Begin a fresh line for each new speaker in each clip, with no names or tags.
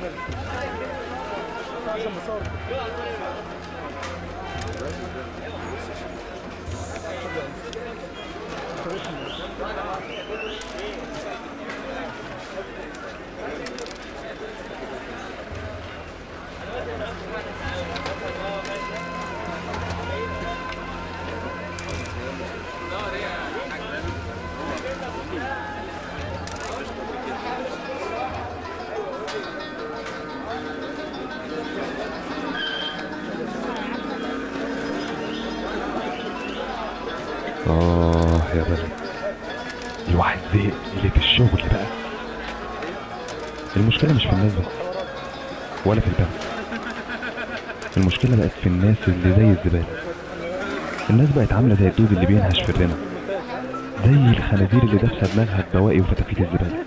آه يا بلد الواحد زهق اللي في الشغل بقى المشكلة مش في الناس بس ولا في البلد المشكلة بقت في الناس اللي زي الزبالة الناس بقت عاملة زي الدود اللي بينهش في الرمل زي الخنازير اللي دافسة دماغها ببواقي وفتافيت الزبالة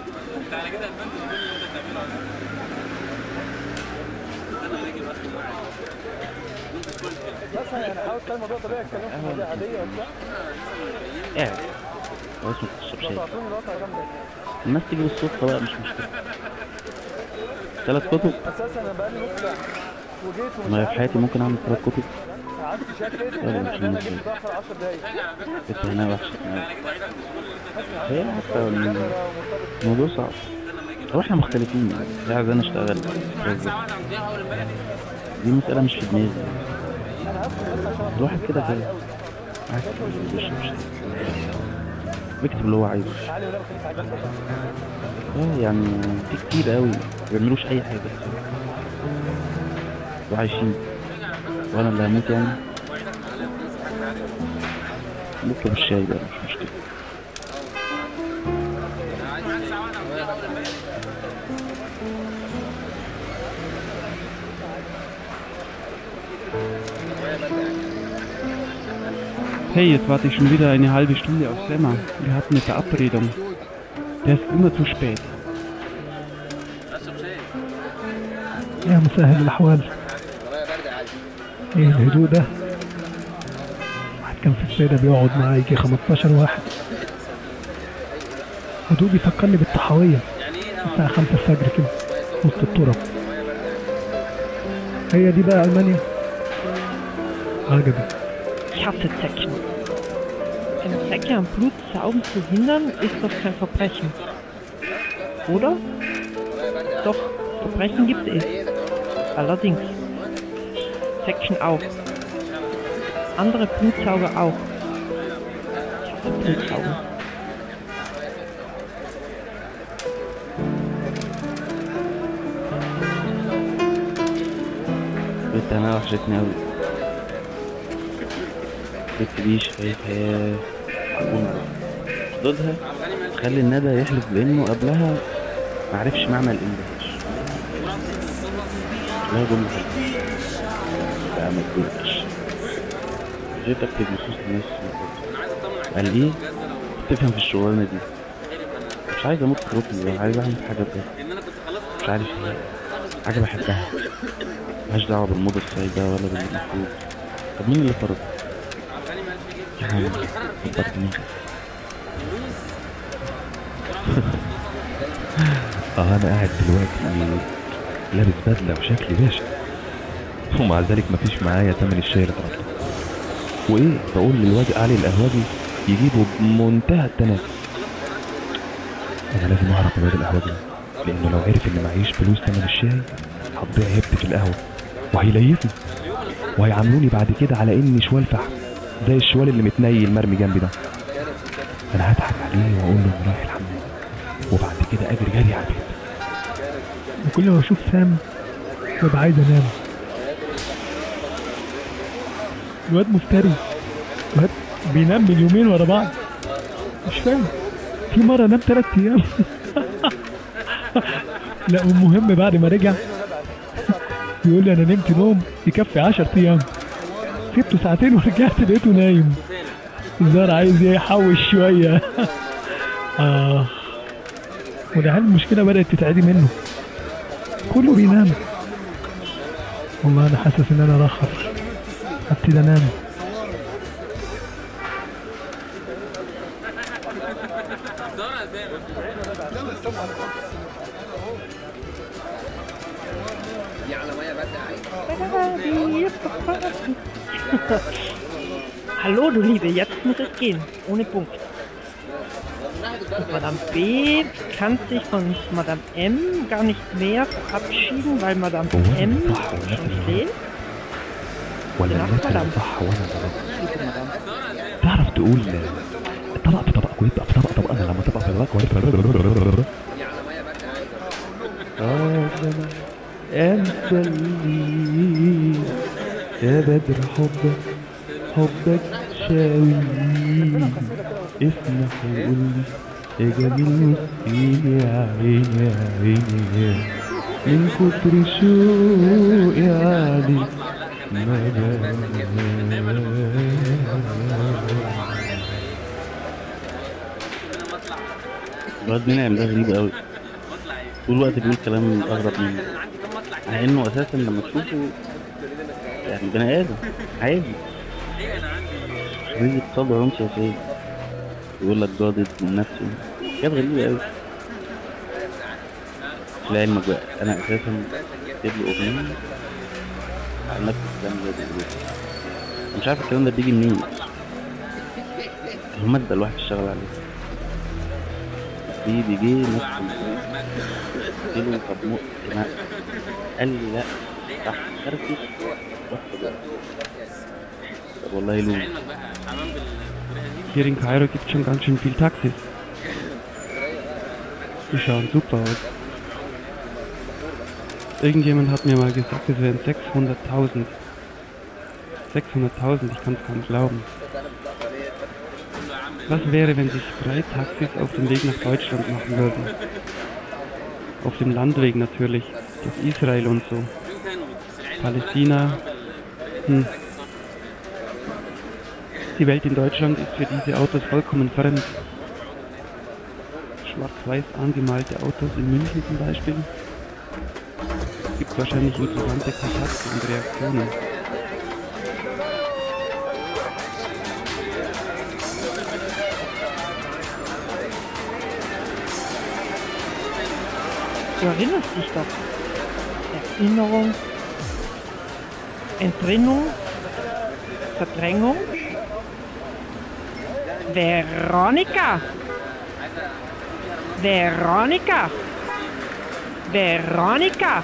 قاعد خلاص ما تشرب شاي الناس تيجي بالصدفة بقى مش مشكلة ثلاث كتب
اساسا انا بقالي نص ساعه وجيت ومش
انا في حياتي ممكن اعمل ثلاث كتب
قعدت شكلت
يلا
هنا
مش
انا
مهم.
جيت متاخر 10 دقايق
كنت هنا وحشة هي حتى الموضوع صعب هو احنا مختلفين يعني هي عايزانا اشتغل دي مسألة مش في دماغي الواحد كده كده عايز يشرب شاي بيكتب اللي هو عايزه
تعالي ولا خليك عجبك
اه يعني في كتير قوي ما بيعملوش اي حاجة وعايشين وانا اللي هموت يعني نطلب الشاي بقى مش مشكلة
Hey, jetzt warte ich schon wieder eine halbe Stunde auf Semmer. Wir hatten eine Verabredung. Der ist immer zu spät.
يا مسهل الأحوال ايه الهدوء ده واحد كان في السيدة بيقعد معاه يجي 15 واحد هدوء بيفكرني بالطحاوية الساعة 5 الفجر كده وسط التراب هي دي بقى ألمانيا عجبي
Ich hasse Zecken. Eine Zecke am Blutsaugen zu hindern, ist doch kein Verbrechen. Oder? Doch, Verbrechen gibt es. Allerdings. Zecken auch. Andere Blutsauger auch. Ich hasse Blutsaugen.
البنت انا وحشتني اوي البنت دي شايفها حدودها تخلي الندى يحلف بانه قبلها معرفش معنى الاندهاش لا جملة حلوة. لا ما تقولش جيت اكتب نصوص الناس قال ايه تفهم في الشغلانة دي مش عايز اموت في ركني عايز اعمل حاجة بجد مش عارف ايه حاجة بحبها ملهاش دعوة بالموضة السعيدة ولا بالمفروض طب مين اللي فرض؟ يعني كبرت دماغي
اه انا قاعد دلوقتي لابس بدله وشكلي باشا ومع ذلك مفيش معايا تمن الشاي اللي طلبته وايه بقول للواد علي القهوجي يجيبه بمنتهى التنافس انا لازم اعرف الواد القهوجي ده، لانه لو عرف ان معيش فلوس تمن الشاي هتضيع هبتي في القهوه وهيليفني وهيعاملوني بعد كده على اني شوال فحم زي الشوال اللي متنيل مرمي جنبي ده انا هضحك عليه واقول له اني رايح الحمام وبعد كده اجري جري على البيت
وكل ما اشوف سام ببقى عايز انام الواد مفتري الواد بينام من يومين ورا بعض مش فاهم في مرة نام تلات ايام لا المهم بعد ما رجع يقول لي انا نمت نوم يكفي 10 ايام سبته ساعتين ورجعت لقيته نايم الظاهر عايز يحوش شوية اه والعيال المشكلة بدأت تتعدي منه كله بينام والله انا حاسس ان انا راخر ابتدي انام
Hallo, du Liebe, jetzt muss es gehen. Ohne Punkt. Und Madame B kann sich von Madame M gar nicht mehr verabschieden, weil Madame M schon steht.
ولا
لا،
الناس
طبعاً.
اللي صح وانا غلط
Liebe Madame.
تعرف تقول طبق في طبق ويبقى في طبق طبق انا لما طبق في طبق ورد انت اللي يا بدر حبك حبك شاوي اسمح وقول لي يا جميل وسيلي يا عيني يا عيني يا من كتر شوقي عليك ما
الواد منعم ده غريب قوي طول الوقت بيقول كلام اغرب منه مع انه اساسا لما تشوفه يعني بني ادم عادي خريج اقتصاد وعلوم سياسية يقول لك جادد من نفسه حاجات غريبة قوي لعلمك بقى انا اساسا كاتب له اغنية على نفس الكلام اللي هو بيقوله مش عارف الكلام ده بيجي منين المادة الواحد اشتغل عليه في بيجي نفس قلت له طب مو ما قال لي لا راح فركش رحت بقى طب والله لوم
Hier in Kairo gibt es schon ganz schön viel Taxis. Die schauen super aus. Irgendjemand hat mir mal gesagt, es wären 600.000. 600.000, ich kann es kaum glauben. Was wäre, wenn sich drei Taxis auf den Weg nach Deutschland machen würden? Auf dem Landweg natürlich, durch Israel und so. Palästina. Hm. Die Welt in Deutschland ist für diese Autos vollkommen fremd. Schwarz-weiß angemalte Autos in München zum Beispiel. Gibt wahrscheinlich interessante Kontakte und Reaktionen.
Du erinnerst dich doch. Erinnerung, Entrinnung, Verdrängung. Veronika! Veronika! Veronika!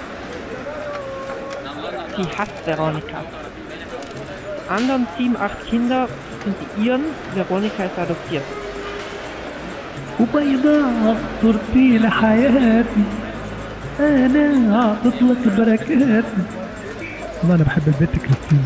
Sie hasst Veronika. Die anderen sieben, acht Kinder sind die ihren, Veronika ist adoptiert.
وبيضاء صرتي لحياتي انا اعطت لك بركاتي والله انا بحب البنت كريستين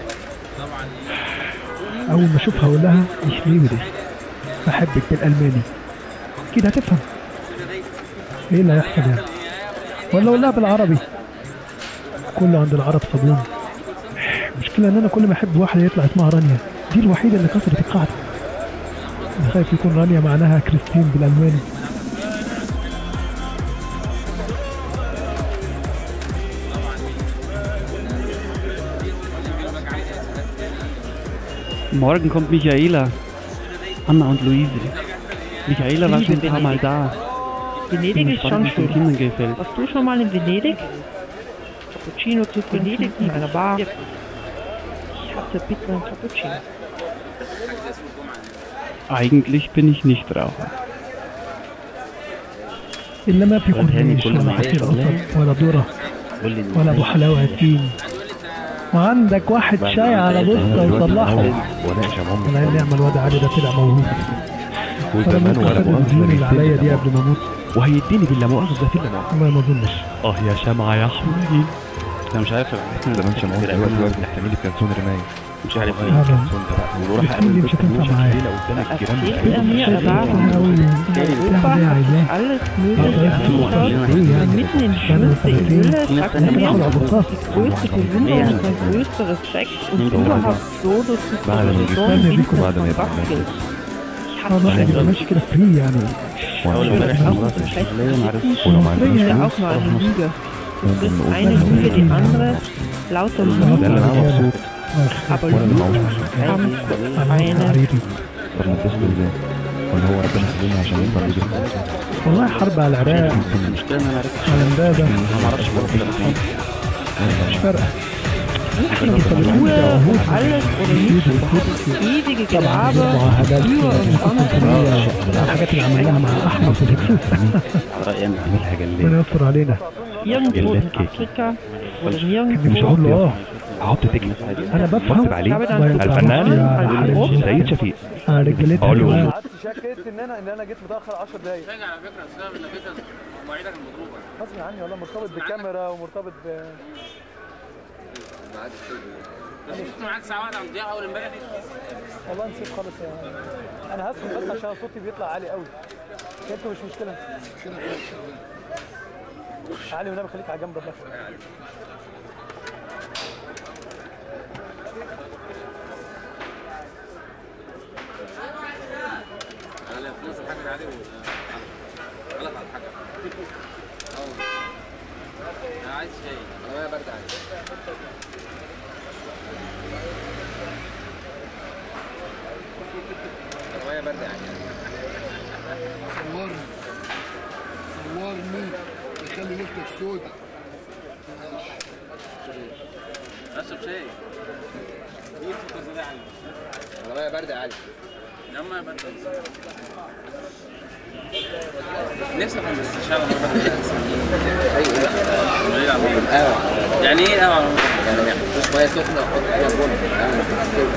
اول ما اشوفها اقول لها مش ليبري بحبك بالالماني كده هتفهم ايه اللي هيحصل يعني ولا اقول لها بالعربي كله عند العرب صابون المشكله ان انا كل ما احب واحده يطلع اسمها رانيا دي الوحيده اللي كسرت القاعده أنا خايف يكون رانيا معناها كريستين بالالماني
Morgen kommt Michaela, Anna und Luise. Michaela war schon ein paar Mal da.
Venedig
Bin
ist
gespannt,
schon
wie es den
schön.
Kindern gefällt.
Warst du schon mal in Venedig? Cappuccino zu Venedig in einer Bar. Ich hatte bitteren Cappuccino.
Eigentlich bin ich nicht Raucher.
الا ما في
والهاني
كورنيش
كل
ولا
ما
عصير
يعيش
قصب
والله.
ولا ذره
قول لي
ولا ابو حلاوه يتيم وعندك واحد
بعد
شاي
ما
على
انت
بسطه
الواد
وصلحه
وناقش يا
ولا
ماما
نعمل الواد علي ده طلع موهوب انا
وزمان
ممكن
ولا
اخد الديون اللي عليا
مؤاخذة
دي قبل ما اموت
وهيديني باللا مؤاخذة في لا مؤاخذة
والله ما اظنش
اه يا شمعة يا حبيبي
انا مش عارف
زمان شمعون دلوقتي واقف تحتملي كانسون رماية
مش عارف
هذا.
ايه
كانسون ده بقى وروح
بتقول لي
اقابل
مش
بنت
هتنفع
الموشة
معايا.
الليلة قدام الجيران
Erzählt er mir
بتاعتهم.
Erfahrungen
قوي
in
تعمل ايه
Europa
عايزاه
alles Mögliche
Ja,
angeschaut.
ja, ja.
Mitten in die
Ja,
schönste
ja.
Idylle
Ja,
sagt
ja,
er
ممكن اخد
mir,
ابو القاف
die größte Bewunderung, der größte Respekt und
Ja.
überhaupt so, dass du
بعد ما
so
يجي-
ein Vincent
بعد ما
von
يبقى
Gogh
مات.
bist. Ich
اه الواحد
hasse
يبقى ماشي كده فري يعني
اول امبارح
auch
مرات
so schlecht
الشغليه ما عرفتش
ولو ما عندناش
ist ja
فلوس
auch mal eine Lüge.
ممكن
Das
نقول
eine
بقى
Lüge, die
إن
andere lauter
ده
Lügen.
اللي معاه مبسوط
Aber
ولا اللي
Lügen
معهوش
haben
انا
eine
عريضي
طب نتصل ازاي؟ ولا هو ربنا يخلينا عشان يقدر يجيب
والله حرب على العراق
المشكله ان انا عرفت
على امبابه
انا ما اعرفش برضه كده بس
مش فارقه احنا مرتبطين بعهود
Alles oder nichts. Ewige
طبعا
Gelaber
معاهدات
über und sonst
الحاجات اللي عملناها مع احمد في الهكسوس
على رأيي أنا
عاملها جلاد
ربنا يستر علينا
Irgendwo in
Keki.
Afrika oder
مش
nirgendwo.
هقول له اه
احط تكلف
انا بفهم
بصب عليه
Ich habe dann
Weil-
الفنان
يا
als Obst
سيد شفيق
انا رجالتها
أقول له.
كمان.
قعدت شكيت ان انا ان انا جيت متاخر 10 دقايق
راجع على فكره بسبب انك انت مواعيدك المضروبه
غصب عني والله مرتبط بكاميرا ومرتبط ب
بس كنت معاك ساعه واحده عم تضيع اول امبارح
والله نسيت خالص يعني انا هسكت بس عشان صوتي بيطلع عالي قوي انتوا مش مشكله علي والنبي خليك على جنب الله
على فلوس الحاجه عليه غلط على الحاجه انا عايز شاي انا برد عليه رواية برد عليه
صورني صورني يخلي ليلتك سودة
اشرب شاي ايه الفكره دي علي رواية برد علي يا عم برد نفسي افهم بس ان شاء الله ايوه يعني ايه قهوه
يعني مش ميه سخنه وحط فيها بن